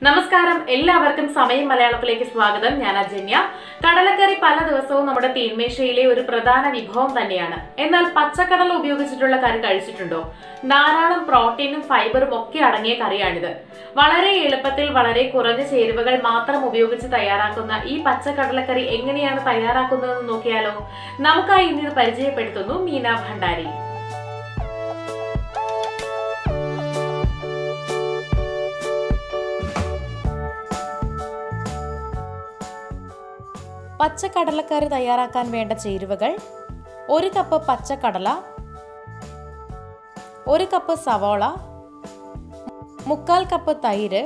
നമസ്കാരം എല്ലാവർക്കും സമയം മലയാളത്തിലേക്ക് സ്വാഗതം ഞാൻ അജന്യ കടലക്കറി പല ദിവസവും നമ്മുടെ തീന്മേശയിലെ ഒരു പ്രധാന വിഭവം തന്നെയാണ് എന്നാൽ പച്ചക്കടല ഉപയോഗിച്ചിട്ടുള്ള കറി കഴിച്ചിട്ടുണ്ടോ ധാരാളം പ്രോട്ടീനും ഫൈബറും ഒക്കെ അടങ്ങിയ കറിയാണിത് വളരെ എളുപ്പത്തിൽ വളരെ കുറഞ്ഞ ചേരുവകൾ മാത്രം ഉപയോഗിച്ച് തയ്യാറാക്കുന്ന ഈ പച്ചക്കടലക്കറി എങ്ങനെയാണ് തയ്യാറാക്കുന്നതെന്ന് നോക്കിയാലോ നമുക്കായി ഇന്ന് ഇത് പരിചയപ്പെടുത്തുന്നു മീന ഭണ്ഡാരി പച്ചക്കടലക്കറി തയ്യാറാക്കാൻ വേണ്ട ചേരുവകൾ ഒരു കപ്പ് പച്ചക്കടല ഒരു കപ്പ് സവോള മുക്കാൽ കപ്പ് തൈര്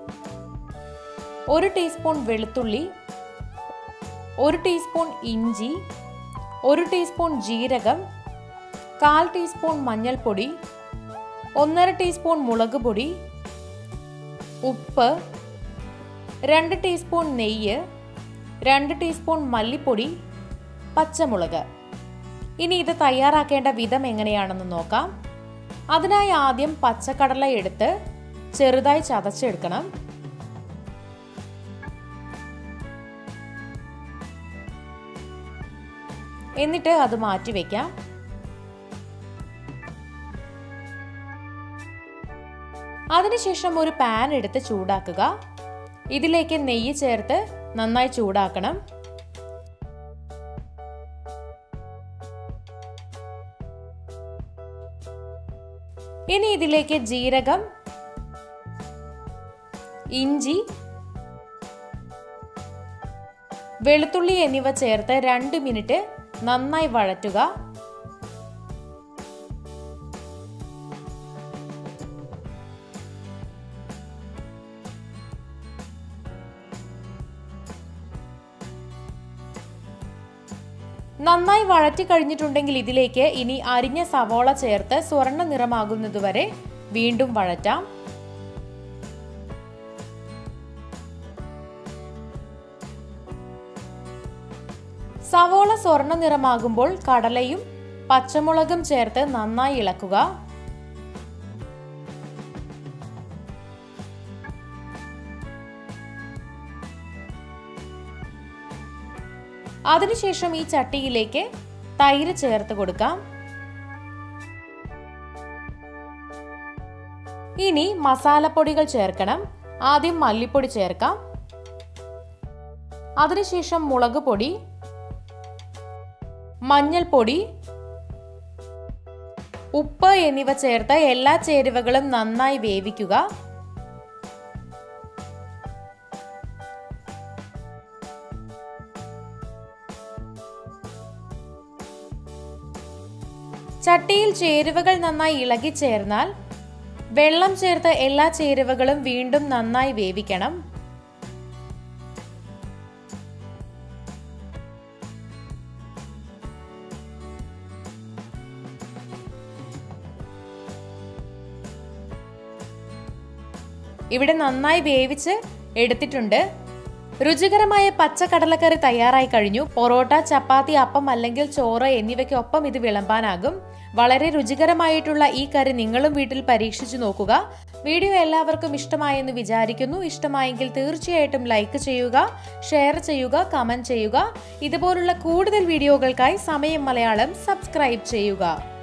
ഒരു ടീസ്പൂൺ വെളുത്തുള്ളി ഒരു ടീസ്പൂൺ ഇഞ്ചി ഒരു ടീസ്പൂൺ ജീരകം കാൽ ടീസ്പൂൺ മഞ്ഞൾപ്പൊടി ഒന്നര ടീസ്പൂൺ മുളക് പൊടി ഉപ്പ് രണ്ട് ടീസ്പൂൺ നെയ്യ് രണ്ട് ടീസ്പൂൺ മല്ലിപ്പൊടി പച്ചമുളക് ഇനി ഇത് തയ്യാറാക്കേണ്ട വിധം എങ്ങനെയാണെന്ന് നോക്കാം അതിനായി ആദ്യം പച്ചക്കടല എടുത്ത് ചെറുതായി ചതച്ചെടുക്കണം എന്നിട്ട് അത് മാറ്റി വയ്ക്കാം അതിനുശേഷം ഒരു പാൻ എടുത്ത് ചൂടാക്കുക ഇതിലേക്ക് നെയ്യ് ചേർത്ത് നന്നായി ചൂടാക്കണം ഇനി ഇതിലേക്ക് ജീരകം ഇഞ്ചി വെളുത്തുള്ളി എന്നിവ ചേർത്ത് രണ്ട് മിനിറ്റ് നന്നായി വഴറ്റുക നന്നായി വഴറ്റി കഴിഞ്ഞിട്ടുണ്ടെങ്കിൽ ഇതിലേക്ക് ഇനി അരിഞ്ഞ സവോള ചേർത്ത് സ്വർണ്ണ നിറമാകുന്നതുവരെ വീണ്ടും വഴറ്റാം സവോള സ്വർണ്ണ നിറമാകുമ്പോൾ കടലയും പച്ചമുളകും ചേർത്ത് നന്നായി ഇളക്കുക അതിനുശേഷം ഈ ചട്ടിയിലേക്ക് തൈര് ചേർത്ത് കൊടുക്കാം ഇനി മസാലപ്പൊടികൾ ചേർക്കണം ആദ്യം മല്ലിപ്പൊടി ചേർക്കാം അതിനുശേഷം മുളക് പൊടി മഞ്ഞൾപ്പൊടി ഉപ്പ് എന്നിവ ചേർത്ത് എല്ലാ ചേരുവകളും നന്നായി വേവിക്കുക ചട്ടിയിൽ ചേരുവകൾ നന്നായി ഇളകി ചേർന്നാൽ വെള്ളം ചേർത്ത് എല്ലാ ചേരുവകളും വീണ്ടും നന്നായി വേവിക്കണം ഇവിടെ നന്നായി വേവിച്ച് എടുത്തിട്ടുണ്ട് രുചികരമായ പച്ച കടലക്കറി തയ്യാറായി കഴിഞ്ഞു പൊറോട്ട ചപ്പാത്തി അപ്പം അല്ലെങ്കിൽ ചോറ് എന്നിവയ്ക്കൊപ്പം ഇത് വിളമ്പാനാകും വളരെ രുചികരമായിട്ടുള്ള ഈ കറി നിങ്ങളും വീട്ടിൽ പരീക്ഷിച്ചു നോക്കുക വീഡിയോ എല്ലാവർക്കും ഇഷ്ടമായെന്ന് വിചാരിക്കുന്നു ഇഷ്ടമായെങ്കിൽ തീർച്ചയായിട്ടും ലൈക്ക് ചെയ്യുക ഷെയർ ചെയ്യുക കമന്റ് ചെയ്യുക ഇതുപോലുള്ള കൂടുതൽ വീഡിയോകൾക്കായി സമയം മലയാളം സബ്സ്ക്രൈബ് ചെയ്യുക